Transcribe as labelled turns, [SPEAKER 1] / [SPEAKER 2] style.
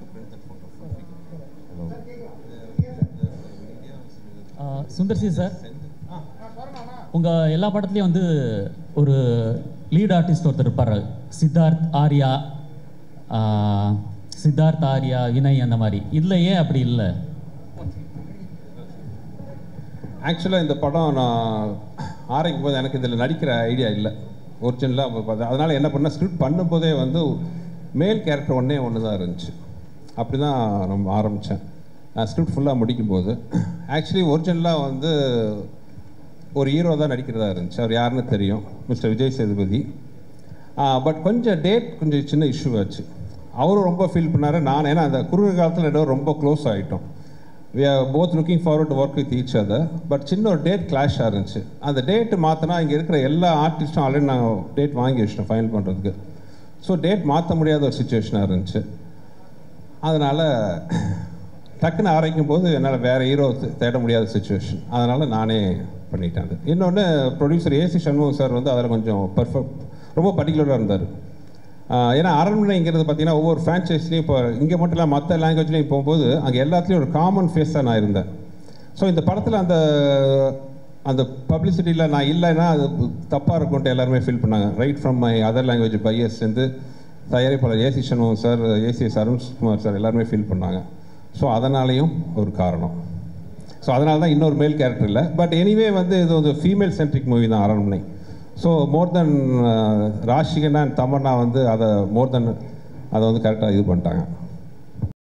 [SPEAKER 1] Sundar C sir உங்கள் எல்லா படத்துலையும் வந்து ஒரு லீட் ஆர்டிஸ்ட் ஒருத்தர் இருப்பார் சித்தார்த் ஆர்யா ஆ, சித்தார்த் ஆர்யா வினய் அந்த மாதிரி இதில் ஏன் அப்படி இல்லை
[SPEAKER 2] ஆக்சுவலாக இந்த படம் நான் ஆரம்பிக்கும் போது எனக்கு இதில் நடிக்கிற ஐடியா இல்லை ஒரிஜினலாக அதனால் என்ன பண்ண ஸ்கிரிப்ட் பண்ணும்போதே வந்து மேல் கேரக்டர் ஒன்றே ஒன்று தான் இருந்துச்சு அப்படி தான் நம்ம ஆரம்பித்தேன் நான் ஸ்கிரிப்ட் ஃபுல்லாக முடிக்கும்போது ஆக்சுவலி ஒரிஜினலாக வந்து ஒரு ஹீரோ தான் நடிக்கிறதா இருந்துச்சு அவர் யாருன்னு தெரியும் மிஸ்டர் விஜய் சேதுபதி பட் கொஞ்சம் டேட் கொஞ்சம் சின்ன இஷ்யூ ஆச்சு அவரும் ரொம்ப ஃபீல் பண்ணார் நான் ஏன்னா அந்த குறுகிய காலத்தில் ரெண்டு பேரும் ரொம்ப க்ளோஸ் ஆகிட்டோம் we are both looking forward to work with each other but சின்ன ஒரு டேட் கிளாஷாக இருந்துச்சு அந்த டேட் மாற்றினா இங்கே இருக்கிற எல்லா ஆர்டிஸ்ட்டும் ஆல்ரெடி நான் டேட் வாங்கி வச்சிட்டேன் ஃபைனல் பண்ணுறதுக்கு ஸோ டேட் மாற்ற முடியாத ஒரு சுச்சுவேஷனாக இருந்துச்சு அதனால் டக்குன்னு ஆரம்பிக்கும் போது என்னால் வேறு ஹீரோ தேட முடியாத சுச்சுவேஷன் அதனால் நானே பண்ணிட்டேன் அது இன்னொன்று ப்ரொடியூசர் ஏசி சண்முகம் சார் வந்து அதில் கொஞ்சம் பர்ஃபெக்ட் ரொம்ப பர்டிகுலராக இருந்தார் ஆஹ் ஏன்னா அரண்மனைங்கிறது பார்த்தீங்கன்னா ஒவ்வொரு ஃப்ரான்ச்சைஸ்லையும் இப்போ இங்கே மட்டும் இல்லை மற்ற லாங்குவேஜ்லையும் போகும்போது அங்கே எல்லாத்துலேயும் ஒரு காமன் ஃபேஸாக நான் இருந்தேன் ஸோ இந்த படத்தில் அந்த அந்த பப்ளிசிட்டியில் நான் இல்லைன்னா அது தப்பாக இருக்கும்ட்டு எல்லாருமே ஃபீல் பண்ணாங்க right from my other language buyers வந்து தயாரிப்பாளர் A C Shanmugam sir ACS Arunkumar sir எல்லாருமே ஃபீல் பண்ணாங்க ஸோ அதனாலேயும் ஒரு காரணம் ஸோ அதனால தான் இன்னொரு மேல் கேரக்டர் இல்லை பட் எனிவே வந்து இது வந்து ஃபீமேல் சென்ட்ரிக் மூவி தான் அரண்மனை ஸோ மோர் தென் ராஷிகன் அண்ட் தமன்னா வந்து அதை மோர் தென் அதை வந்து கரெக்டாக இது பண்ணிட்டாங்க